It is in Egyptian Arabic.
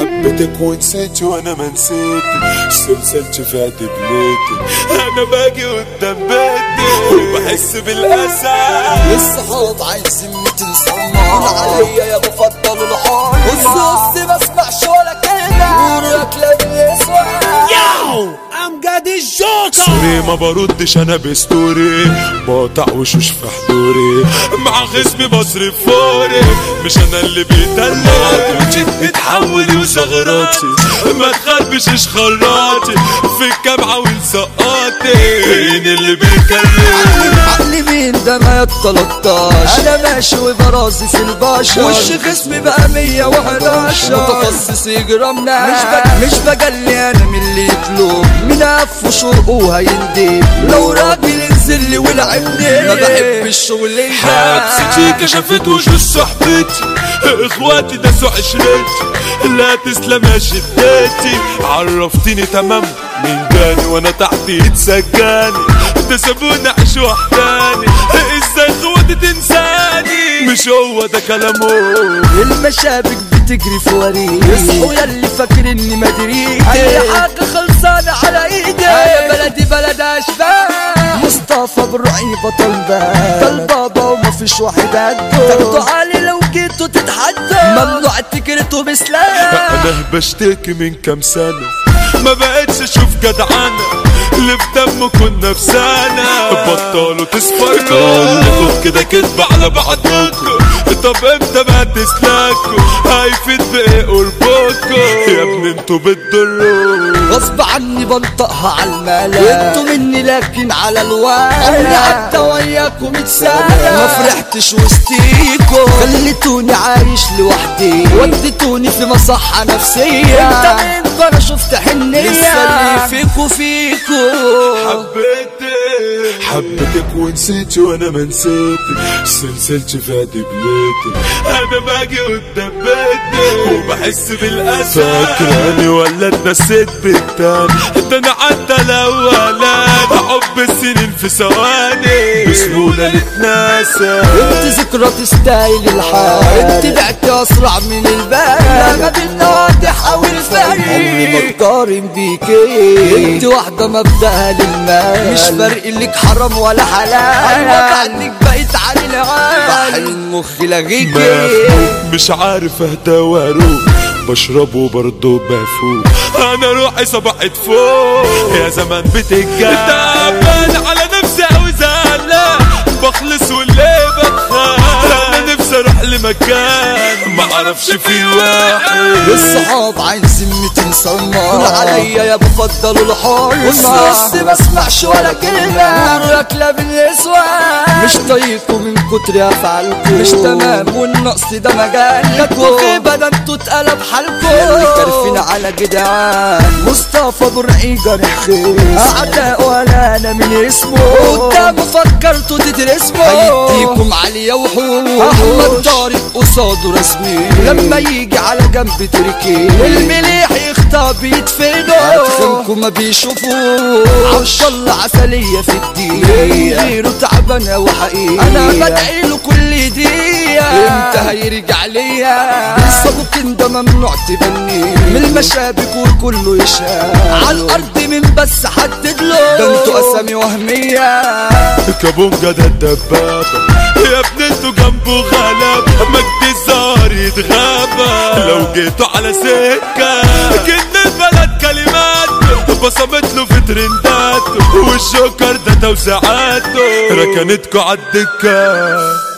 حبيتك ونسيت وانا ما نسيت سلسلت فات بليتي انا باجي قدام بيتي وبحس بالاسى الصحاب عايزين تنصمم عليا يا بفضل الحار والصوص ما اسمعش ولا كلمة نورك لا بيسوى ياو امجد الجوكر سوري ما بردش انا بستوري بقطع وشوش في حضوري مع خصمي بصرف فوري مش انا اللي بيدلع وجيت بتحول وثغراتي ما تخربشش خراتي في الجامعة ولسقاتي مين اللي بيكلم عقلي مين ده ما يتلطاش انا ماشي وبراسي في البشر وش جسمي بقى 111 متخصص يجرمنا مش بج... مش بجلي انا من اللي يطلب من اف وشرقه هيندب لو راجل ينزل لي ولعبني ما بحبش الشغل حبستي كشفت وجوه صحبتي اخواتي داسوا عشرتي لا تسلم يا شدتي عرفتيني تمام من جاني وانا تحت يتسجاني ده سابوني اعيش وحداني ازاي اخواتي تنساني مش هو ده كلامه المشابك بتجري في وريد يصحوا ياللي فاكر اني ما دريت اي حاجه خلصانه على ايدي يا بلدي بلد اشباه مصطفى بالرعي بطل باب ده البابا وما فيش واحد قده تاخدوا علي لو جيتوا تتحدوا ممنوع تكرتوا بسلاح انا بشتكي من كام سنة ما بقتش اشوف جدعانة اللي في دمه كنا في سنة بطلوا تسفركوا كلكم كده كدب على بعضكم طب امتى بقى تسلكوا هيفيد بايه قربكم يا ابني انتوا بتضروا غصب عني بنطقها على الملا انتوا مني لكن على الواقع عمري عدى وياكم اتسالى ما فرحتش وسطيكوا خليتوني عايش لوحدي وديتوني في مصحة نفسية انت منكم انا شفت حنية لسه فيكوا فيكوا حبيتك حبيتك ونسيت وانا ما نسيت سلسلت فات بليتي انا باجي قدام بيتي وبحس بالاسى فاكراني ولا اتنسيت بالتاني ده انا عدى الاولاني حب السنين في ثواني بسهولة نتناسى انت ذكرى تستاهل الحال انت بعت اسرع من البال ما بينا واضح او الفرق عمري ما اتقارن بيكي انت واحدة مبدأها للمال مش فارق لك حرام ولا حلال ايوه بعدك بقيت علي العال بحر من مخي لغيكي مفهوم مش عارف اهدى واروق بشربه برضه بفوق انا روحي صبحت فوق يا زمان بتتجاه تعبان على نفسي اوي زعلان بخلص واللي بتخان انا نفسي اروح لمكان ما اعرفش في واحد الصحاب عايزين تنصمم عليا يا بفضل الحر والنص ما اسمعش ولا كلمة نورك لا بالنسوة مش طايقكم من كتر افعالكم مش تمام والنقص ده مجالكم وخيبة ده انتوا اتقلب حالكم اللي كارفين على جدعان مصطفى برعي جارح خير اعداء ولا انا من اسمه قدام فكرتوا تترسموا هيديكم عليا وحوش احمد طارق قصاده رسمي لما يجي على جنب تركي المليح يخطب يدفنوا ادخلكم ما بيشوفوه عبد الله عسلية في الدين غيره تعبانة وحقيقة انا بدعي له كل دقيقة امتى هيرجع ليا الصابوكين ده ممنوع تبني من المشابك وكله يشاف على الارض من بس حدد له ده انتوا اسامي وهمية كابونجا ده الدبابة يا ابن انتوا جنبه غلب مجد الزهر يتغابى لو جيتوا على سكة كن البلد كلمات بصمت له في ترندات والجوكر ده توسعاته ركنتكوا عالدكة